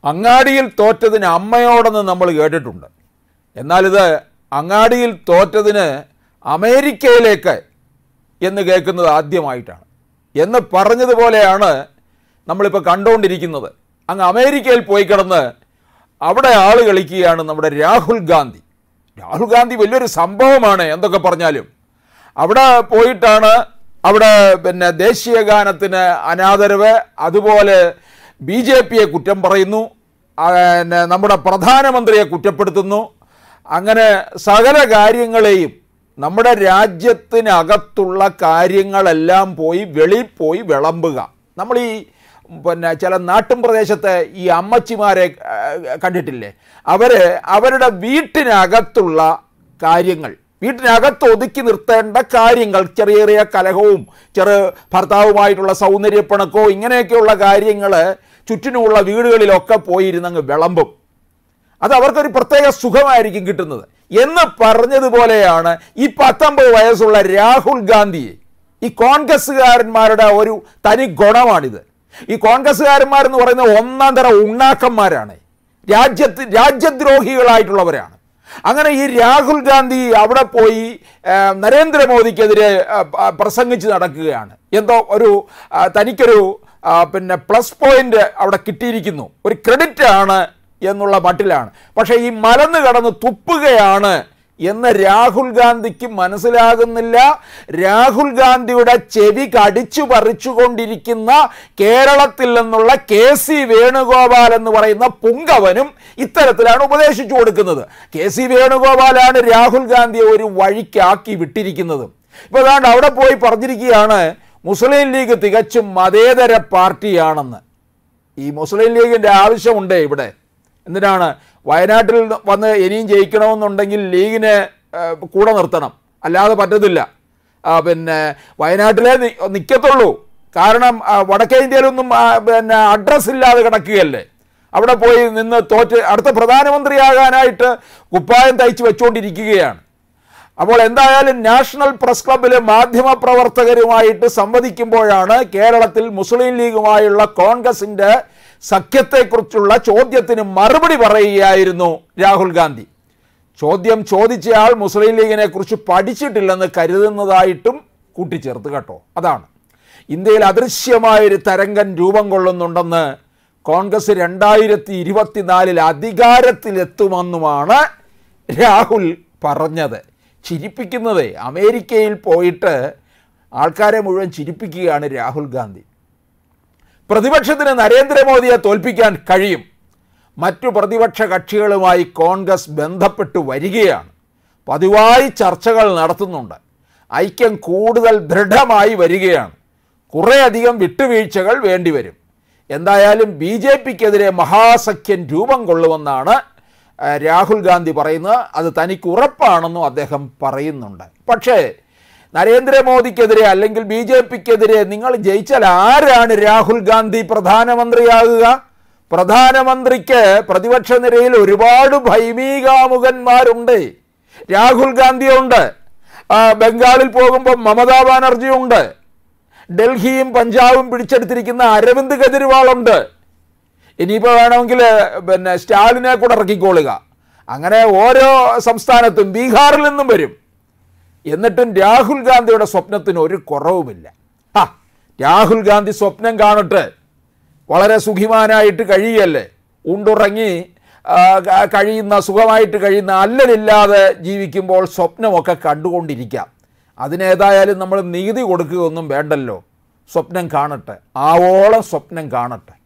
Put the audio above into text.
അങ്ങാടിയിൽ തോറ്റതിന് അമ്മയോടെന്ന് നമ്മൾ കേട്ടിട്ടുണ്ട് എന്നാലിത് അങ്ങാടിയിൽ തോറ്റതിന് അമേരിക്കയിലേക്ക് എന്ന് കേൾക്കുന്നത് ആദ്യമായിട്ടാണ് എന്ന് പറഞ്ഞതുപോലെയാണ് നമ്മളിപ്പോൾ കണ്ടുകൊണ്ടിരിക്കുന്നത് അങ്ങ് അമേരിക്കയിൽ പോയി കിടന്ന് അവിടെ ആള് കളിക്കുകയാണ് നമ്മുടെ രാഹുൽ ഗാന്ധി രാഹുൽ ഗാന്ധി വലിയൊരു സംഭവമാണ് എന്തൊക്കെ പറഞ്ഞാലും അവിടെ പോയിട്ടാണ് അവിടെ പിന്നെ ദേശീയ ഗാനത്തിന് അനാദരവ് അതുപോലെ ബി ജെ പിയെ കുറ്റം പറയുന്നു ആ, പിന്നെ നമ്മുടെ പ്രധാനമന്ത്രിയെ കുറ്റപ്പെടുത്തുന്നു അങ്ങനെ സകല കാര്യങ്ങളെയും നമ്മുടെ രാജ്യത്തിനകത്തുള്ള കാര്യങ്ങളെല്ലാം പോയി വെളിയിൽ പോയി വിളമ്പുക നമ്മൾ ഈ പിന്നെ ചില നാട്ടും പ്രദേശത്തെ ഈ അമ്മച്ചിമാരെ ആ, കണ്ടിട്ടില്ലേ അവർ അവരുടെ വീട്ടിനകത്തുള്ള കാര്യങ്ങൾ വീട്ടിനകത്ത് ഒതുക്കി നിർത്തേണ്ട കാര്യങ്ങൾ ചെറിയ ചെറിയ കലഹവും ചെറു ഭർത്താവുമായിട്ടുള്ള സൗന്ദര്യപ്പിണക്കവും ഇങ്ങനെയൊക്കെയുള്ള കാര്യങ്ങൾ ചുറ്റിനുമുള്ള വീടുകളിലൊക്കെ പോയിരുന്നങ്ങ് വിളമ്പും അത് അവർക്കൊരു പ്രത്യേക സുഖമായിരിക്കും കിട്ടുന്നത് എന്ന് പറഞ്ഞതുപോലെയാണ് ഈ പത്തൊമ്പത് വയസ്സുള്ള രാഹുൽ ഗാന്ധിയെ ഈ കോൺഗ്രസ്സുകാരന്മാരുടെ ഒരു തനി ഗുണമാണിത് ഈ കോൺഗ്രസ്സുകാരന്മാരെന്ന് പറയുന്നത് ഒന്നാം തരം ഉണ്ണാക്കന്മാരാണ് രാജ്യത്ത് രാജ്യദ്രോഹികളായിട്ടുള്ളവരാണ് അങ്ങനെ ഈ രാഹുൽ ഗാന്ധി അവിടെ പോയി ആ, നരേന്ദ്രമോദിക്കെതിരെ ആ, ആ, പ്രസംഗിച്ച് നടക്കുകയാണ് എന്തോ ഒരു ആ, തനിക്കൊരു ആ, പിന്നെ പ്ലസ് പോയിന്റ് അവിടെ കിട്ടിയിരിക്കുന്നു ഒരു ക്രെഡിറ്റ് ആണ് എന്നുള്ള മട്ടിലാണ് പക്ഷേ ഈ മലന്ന് കടന്ന് തുപ്പുകയാണ് എന്ന് രാഹുൽ ഗാന്ധിക്ക് മനസ്സിലാകുന്നില്ല രാഹുൽ ഗാന്ധിയുടെ ചെവി കടിച്ചു പറിച്ചുകൊണ്ടിരിക്കുന്ന കേരളത്തിൽ നിന്നുള്ള കെ സി വേണുഗോപാൽ എന്ന് പറയുന്ന പുങ്കവനും ഇത്തരത്തിലാണ് ഉപദേശിച്ചു കൊടുക്കുന്നത് കെ സി വേണുഗോപാലാണ് രാഹുൽ ഗാന്ധിയെ ഒരു വഴിക്കാക്കി വിട്ടിരിക്കുന്നത് ഇപ്പോൾ ഏതാണ്ട് അവിടെ പോയി പറഞ്ഞിരിക്കുകയാണ് മുസ്ലിം ലീഗ് തികച്ചും മതേതര പാർട്ടിയാണെന്ന് ഈ മുസ്ലിം ലീഗിൻ്റെ ആവശ്യമുണ്ട് ഇവിടെ എന്തിനാണ് വയനാട്ടിൽ വന്ന് ഇനിയും ജയിക്കണമെന്നുണ്ടെങ്കിൽ ലീഗിനെ ആ, കൂടെ നിർത്തണം അല്ലാതെ പറ്റത്തില്ല ആ, പിന്നെ വയനാട്ടിലേ നി- നിൽക്കത്തുള്ളൂ കാരണം ആ, വടക്കേ ഇന്ത്യയിലൊന്നും ആ, പിന്നെ അഡ്രസ്സ് ഇല്ലാതെ കിടക്കുകയല്ലേ അവിടെ പോയി നിന്ന് തോറ്റ് അടുത്ത പ്രധാനമന്ത്രിയാകാനായിട്ട് കുപ്പായം തയ്ച്ച് വെച്ചുകൊണ്ടിരിക്കുകയാണ് അപ്പോൾ എന്തായാലും നാഷണൽ പ്രസ് ക്ലബിലെ മാധ്യമപ്രവർത്തകരുമായിട്ട് സംവദിക്കുമ്പോഴാണ് കേരളത്തിൽ മുസ്ലിം ലീഗുമായുള്ള കോൺഗ്രസിന്റെ സഖ്യത്തെക്കുറിച്ചുള്ള ചോദ്യത്തിന് മറുപടി പറയുകയായിരുന്നു രാഹുൽ ഗാന്ധി ചോദ്യം ചോദിച്ചയാൾ മുസ്ലിം ലീഗിനെ കുറിച്ച് പഠിച്ചിട്ടില്ലെന്ന് കരുതുന്നതായിട്ടും കൂട്ടിച്ചേർത്ത് കേട്ടോ അതാണ് ഇന്ത്യയിൽ അദൃശ്യമായൊരു തരംഗം രൂപം കൊള്ളുന്നുണ്ടെന്ന് കോൺഗ്രസ് രണ്ടായിരത്തി ഇരുപത്തിനാലിൽ അധികാരത്തിലെത്തുമെന്നുമാണ് രാഹുൽ പറഞ്ഞത് ചിരിപ്പിക്കുന്നത് അമേരിക്കയിൽ പോയിട്ട് ആൾക്കാരെ മുഴുവൻ ചിരിപ്പിക്കുകയാണ് രാഹുൽ ഗാന്ധി പ്രതിപക്ഷത്തിന് നരേന്ദ്രമോദിയെ തോൽപ്പിക്കാൻ കഴിയും മറ്റു പ്രതിപക്ഷ കക്ഷികളുമായി കോൺഗ്രസ് ബന്ധപ്പെട്ടു വരികയാണ് പതിവായി ചർച്ചകൾ നടത്തുന്നുണ്ട് ഐക്യം കൂടുതൽ ദൃഢമായി വരികയാണ് കുറേയധികം വിട്ടുവീഴ്ചകൾ വേണ്ടിവരും എന്തായാലും ബി ജെ പിക്കെതിരെ മഹാസഖ്യം രൂപം കൊള്ളുമെന്നാണ് ആ, രാഹുൽ ഗാന്ധി പറയുന്നത് അത് തനിക്ക് ഉറപ്പാണെന്നും അദ്ദേഹം പറയുന്നുണ്ട് പക്ഷേ നരേന്ദ്രമോദിക്കെതിരെ അല്ലെങ്കിൽ ബി ജെ പിക്കെതിരെ നിങ്ങൾ ജയിച്ചാൽ ആരാണ് രാഹുൽ ഗാന്ധി പ്രധാനമന്ത്രിയാകുക പ്രധാനമന്ത്രിക്ക് പ്രതിപക്ഷ നിരയിൽ ഒരുപാട് ഭൈമീകാമുകന്മാരുണ്ട് രാഹുൽ ഗാന്ധിയുണ്ട് ആ, ബംഗാളിൽ പോകുമ്പോൾ മമതാ ബാനർജി ഉണ്ട് ഡൽഹിയും പഞ്ചാബും പിടിച്ചെടുത്തിരിക്കുന്ന അരവിന്ദ് കെജ്രിവാളുണ്ട് ഇനിയിപ്പോൾ വേണമെങ്കിൽ പിന്നെ സ്റ്റാലിനെ കൂടെ ഇറക്കിക്കോളുക അങ്ങനെ ഓരോ സംസ്ഥാനത്തും ബീഹാറിൽ നിന്നും വരും എന്നിട്ടും രാഹുൽ ഗാന്ധിയുടെ സ്വപ്നത്തിന് ഒരു കുറവുമില്ല ആ രാഹുൽ ഗാന്ധി സ്വപ്നം കാണട്ടെ വളരെ സുഖിമാനായിട്ട് കഴിയല്ലേ ഉണ്ടുറങ്ങി ആ, ക- കഴിയുന്ന സുഖമായിട്ട് കഴിയുന്ന അല്ലലില്ലാതെ ജീവിക്കുമ്പോൾ സ്വപ്നമൊക്കെ കണ്ടുകൊണ്ടിരിക്കാം അതിനേതായാലും നമ്മൾ നീതി കൊടുക്കുകയൊന്നും വേണ്ടല്ലോ സ്വപ്നം കാണട്ടെ ആവോളം സ്വപ്നം കാണട്ടെ